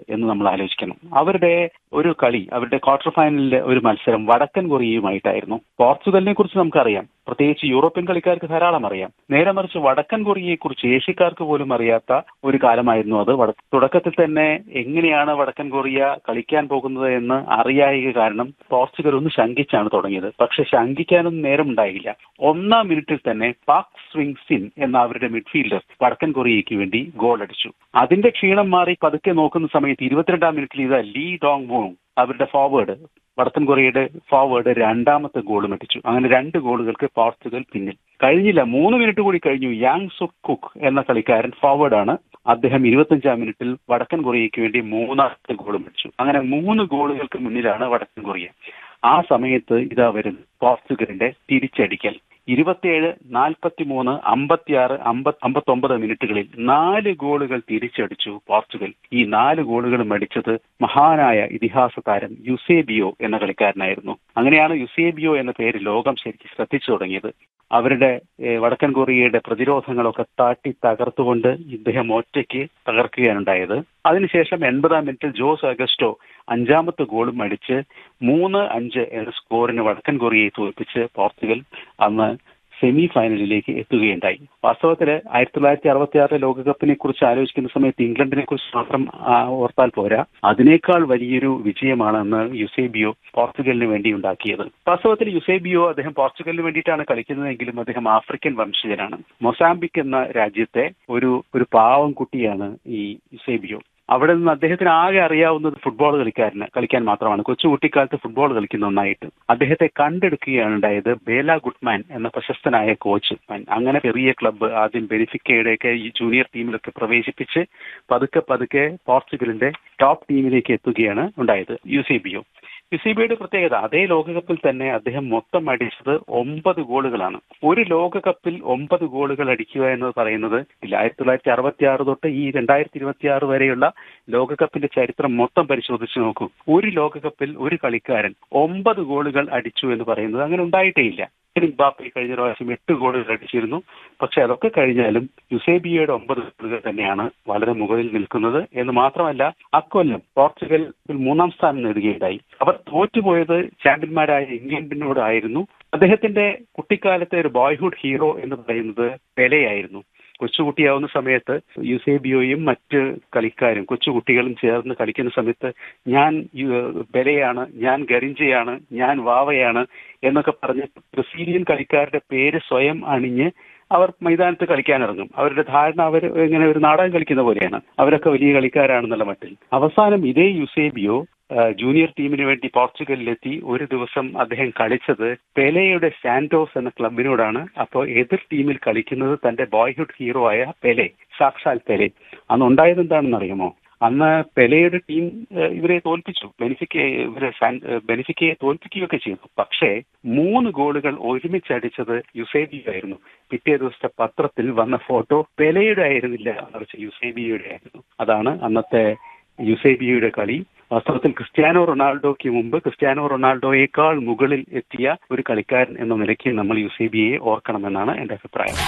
എന്ന് നമ്മൾ ആലോചിക്കണം അവരുടെ ഒരു കളി അവരുടെ ക്വാർട്ടർ ഫൈനലിലെ ഒരു മത്സരം വടക്കൻ കൊറിയയുമായിട്ടായിരുന്നു പോർച്ചുഗലിനെ കുറിച്ച് നമുക്കറിയാം പ്രത്യേകിച്ച് യൂറോപ്യൻ കളിക്കാർക്ക് ധാരാളം അറിയാം നേരെ മറിച്ച് വടക്കൻ കൊറിയയെ കുറിച്ച് ഏഷ്യക്കാർക്ക് പോലും അറിയാത്ത ഒരു കാലമായിരുന്നു അത് വട- തുടക്കത്തിൽ തന്നെ എങ്ങനെയാണ് വടക്കൻ കൊറിയ കളിക്കാൻ പോകുന്നത് എന്ന് അറിയായിക കാരണം പോർച്ചുഗൽ ഒന്ന് ശങ്കിച്ചാണ് തുടങ്ങിയത് പക്ഷെ ശങ്കിക്കാനൊന്നും നേരമുണ്ടായില്ല ഒന്നാം മിനിറ്റിൽ തന്നെ പാക് സ്വിങ് സിൻ എന്ന അവരുടെ മിഡ്ഫീൽഡർ വടക്കൻ കൊറിയയ്ക്ക് വേണ്ടി ഗോൾ അടിച്ചു അതിന്റെ ക്ഷീണം മാറി പതുക്കെ നോക്കുന്ന സമയത്ത് ഇരുപത്തിരണ്ടാം മിനിറ്റിൽ ഇത് ലീ ഡോങ് വോങ് അവരുടെ ഫോർവേഡ് വടക്കൻ കൊറിയയുടെ ഫോർവേഡ് രണ്ടാമത്തെ ഗോളും അടിച്ചു അങ്ങനെ രണ്ട് ഗോളുകൾക്ക് പോർച്ചുഗൽ പിന്നിൽ കഴിഞ്ഞില്ല മൂന്ന് മിനിറ്റ് കൂടി കഴിഞ്ഞു യാങ് സുക് കുക്ക് എന്ന കളിക്കാരൻ ഫോർവേഡാണ് അദ്ദേഹം ഇരുപത്തഞ്ചാം മിനിറ്റിൽ വടക്കൻ കൊറിയയ്ക്ക് വേണ്ടി മൂന്നാമത്തെ ഗോളും അടിച്ചു അങ്ങനെ മൂന്ന് ഗോളുകൾക്ക് മുന്നിലാണ് വടക്കൻ കൊറിയ ആ സമയത്ത് ഇതാ വരുന്നു പോർച്ചുഗലിന്റെ തിരിച്ചടിക്കൽ ഇരുപത്തിയേഴ് നാൽപ്പത്തി മൂന്ന് അമ്പത്തിയാറ് അമ്പത് അമ്പത്തൊമ്പത് മിനിറ്റുകളിൽ നാല് ഗോളുകൾ തിരിച്ചടിച്ചു പോർച്ചുഗൽ ഈ നാല് ഗോളുകളും അടിച്ചത് മഹാനായ ഇതിഹാസ താരം യുസേബിയോ എന്ന കളിക്കാരനായിരുന്നു അങ്ങനെയാണ് യുസേബിയോ എന്ന പേര് ലോകം ശരിക്കും ശ്രദ്ധിച്ചു തുടങ്ങിയത് അവരുടെ ഏഹ്, വടക്കൻ കൊറിയയുടെ പ്രതിരോധങ്ങളൊക്കെ താട്ടി തകർത്തുകൊണ്ട് ഇദ്ദേഹം ഒറ്റയ്ക്ക് തകർക്കുകയാണുണ്ടായത് അതിനുശേഷം എൺപതാം മിനിറ്റിൽ ജോസ് അഗസ്റ്റോ അഞ്ചാമത്തെ ഗോളും അടിച്ച് മൂന്ന് അഞ്ച് എന്ന സ്കോറിന് വടക്കൻ കൊറിയയെ തോൽപ്പിച്ച് പോർച്ചുഗൽ അന്ന് സെമി ഫൈനലിലേക്ക് എത്തുകയുണ്ടായി വാസ്തവത്തിൽ ആയിരത്തി തൊള്ളായിരത്തി അറുപത്തി ആറിലെ ലോകകപ്പിനെ കുറിച്ച് ആലോചിക്കുന്ന സമയത്ത് ഇംഗ്ലണ്ടിനെ കുറിച്ച് മാത്രം ആ, ഓർത്താൽ പോരാ അതിനേക്കാൾ വലിയൊരു വിജയമാണ് അന്ന് യുസേബിയോ പോർച്ചുഗലിന് വേണ്ടി ഉണ്ടാക്കിയത് വാസ്തവത്തിൽ യുസേബിയോ അദ്ദേഹം പോർച്ചുഗലിന് വേണ്ടിയിട്ടാണ് കളിക്കുന്നതെങ്കിലും അദ്ദേഹം ആഫ്രിക്കൻ വംശജനാണ് മൊസാംബിക് എന്ന രാജ്യത്തെ ഒരു ഒരു പാവം കുട്ടിയാണ് ഈ യുസേബിയോ അവിടെ നിന്ന് അദ്ദേഹത്തിന് ആകെ അറിയാവുന്നത് ഫുട്ബോൾ കളിക്കാരന് കളിക്കാൻ മാത്രമാണ് കൊച്ചു കുട്ടിക്കാലത്ത് ഫുട്ബോൾ കളിക്കുന്ന ഒന്നായിട്ട് അദ്ദേഹത്തെ കണ്ടെടുക്കുകയാണ് ഉണ്ടായത് ബേല ഗുഡ്മാൻ എന്ന പ്രശസ്തനായ കോച്ച് അങ്ങനെ ചെറിയ ക്ലബ്ബ് ആദ്യം ബെനിഫിക്കയുടെയൊക്കെ ഈ ജൂനിയർ ടീമിലൊക്കെ പ്രവേശിപ്പിച്ച് പതുക്കെ പതുക്കെ പോർച്ചുഗലിന്റെ ടോപ്പ് ടീമിലേക്ക് എത്തുകയാണ് ഉണ്ടായത് യു സി ബിയോ യുസിബിയുടെ പ്രത്യേകത അതേ ലോകകപ്പിൽ തന്നെ അദ്ദേഹം മൊത്തം അടിച്ചത് ഒമ്പത് ഗോളുകളാണ് ഒരു ലോകകപ്പിൽ ഒമ്പത് ഗോളുകൾ അടിക്കുക എന്ന് പറയുന്നത് ഇല്ല ആയിരത്തി തൊള്ളായിരത്തി അറുപത്തി ആറ് തൊട്ട് ഈ രണ്ടായിരത്തി ഇരുപത്തി ആറ് വരെയുള്ള ലോകകപ്പിന്റെ ചരിത്രം മൊത്തം പരിശോധിച്ച് നോക്കൂ ഒരു ലോകകപ്പിൽ ഒരു കളിക്കാരൻ ഒമ്പത് ഗോളുകൾ അടിച്ചു എന്ന് പറയുന്നത് അങ്ങനെ ഉണ്ടായിട്ടേ ഇല്ല ബാപ്പി കഴിഞ്ഞ പ്രാവശ്യം എട്ട് ഗോളുകൾ അടിച്ചിരുന്നു പക്ഷെ അതൊക്കെ കഴിഞ്ഞാലും യുസേബിയയുടെ ഒമ്പത് ഗോളുകൾ തന്നെയാണ് വളരെ മുകളിൽ നിൽക്കുന്നത് എന്ന് മാത്രമല്ല അക്കൊല്ലം പോർച്ചുഗൽ മൂന്നാം സ്ഥാനം നേടുകയുണ്ടായി അവർ തോറ്റുപോയത് ചാമ്പ്യന്മാരായ ഇംഗ്ലണ്ടിനോടായിരുന്നു അദ്ദേഹത്തിന്റെ കുട്ടിക്കാലത്തെ ഒരു ബോയ്ഹുഡ് ഹീറോ എന്ന് പറയുന്നത് പെലെയായിരുന്നു കൊച്ചുകുട്ടിയാവുന്ന സമയത്ത് യുസേബിയോയും മറ്റ് കളിക്കാരും കൊച്ചുകുട്ടികളും ചേർന്ന് കളിക്കുന്ന സമയത്ത് ഞാൻ യു- പെലെയാണ് ഞാൻ ഗരിഞ്ചയാണ് ഞാൻ വാവയാണ് എന്നൊക്കെ പറഞ്ഞ് ബ്രസീലിയൻ കളിക്കാരുടെ പേര് സ്വയം അണിഞ്ഞ് അവർ മൈതാനത്ത് കളിക്കാനിറങ്ങും അവരുടെ ധാരണ അവർ ഇങ്ങനെ ഒരു നാടകം കളിക്കുന്ന പോലെയാണ് അവരൊക്കെ വലിയ കളിക്കാരാണെന്നുള്ള മട്ടിൽ അവസാനം ഇതേ യുസേബിയോ ആ, ജൂനിയർ ടീമിന് വേണ്ടി പോർച്ചുഗലിലെത്തി ഒരു ദിവസം അദ്ദേഹം കളിച്ചത് പെലെയുടെ സാന്റോസ് എന്ന ക്ലബിനോടാണ് അപ്പോൾ എതിർ ടീമിൽ കളിക്കുന്നത് തന്റെ ബോയ്ഹുഡ് ഹീറോ ആയ പെലെ സാക്ഷാൽ പെലെ അന്ന് ഉണ്ടായത് എന്താണെന്ന് അറിയുമോ അന്ന് പെലെയുടെ ടീം ഏഹ്, ഇവരെ തോൽപ്പിച്ചു ബെനിഫിക്ക ഇവരെ സാൻ- ഏഹ്, ബെനിഫിക്കയെ തോൽപ്പിക്കുകയൊക്കെ ചെയ്തു പക്ഷേ മൂന്ന് ഗോളുകൾ ഒരുമിച്ച് അടിച്ചത് യുസേബിയോ ആയിരുന്നു പിറ്റേ ദിവസത്തെ പത്രത്തിൽ വന്ന ഫോട്ടോ പെലെയുടെ ആയിരുന്നില്ല മറിച്ച് യുസേബിയുടെ ആയിരുന്നു അതാണ് അന്നത്തെ യുസേബിയുടെ കളി വാസ്തവത്തിൽ ക്രിസ്ത്യാനോ റൊണാൾഡോയ്ക്ക് മുമ്പ് ക്രിസ്ത്യാനോ റൊണാൾഡോയേക്കാൾ മുകളിൽ എത്തിയ ഒരു കളിക്കാരൻ എന്ന നിലയ്ക്ക് നമ്മൾ യുസേബിയെ ഓർക്കണമെന്നാണ് എന്റെ അഭിപ്രായം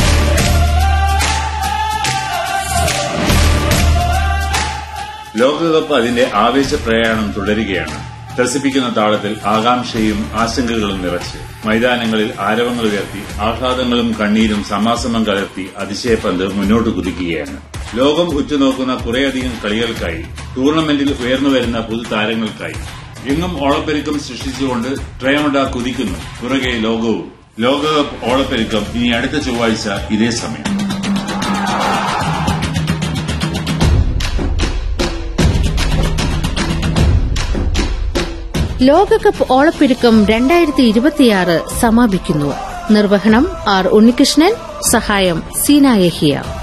ലോകകപ്പ് അതിന്റെ ആവേശ പ്രയാണം തുടരുകയാണ് ത്രസിപ്പിക്കുന്ന താളത്തിൽ ആകാംക്ഷയും ആശങ്കകളും നിറച്ച് മൈതാനങ്ങളിൽ ആരവങ്ങൾ ഉയർത്തി ആഹ്ലാദങ്ങളും കണ്ണീരും സമാസമം കലർത്തി അതിശയപ്പന്ത് മുന്നോട്ട് കുതിക്കുകയാണ് ലോകം ഉറ്റുനോക്കുന്ന കുറേയധികം കളികൾക്കായി ടൂർണമെന്റിൽ ഉയർന്നുവരുന്ന പുതുതാരങ്ങൾക്കായി എങ്ങും ഓളപ്പെരുക്കം സൃഷ്ടിച്ചുകൊണ്ട് ട്രയമഡ കുതിക്കുന്നു പുറകെ ലോകവും ലോകകപ്പ് ഓളപ്പെരുക്കം ഇനി അടുത്ത ചൊവ്വാഴ്ച ഇതേ സമയം ലോകകപ്പ് ഓളപ്പെരുക്കം രണ്ടായിരത്തി ഇരുപത്തിയാറ് സമാപിക്കുന്നു നിർവഹണം ആർ ഉണ്ണികൃഷ്ണൻ സഹായം സീന യഹിയ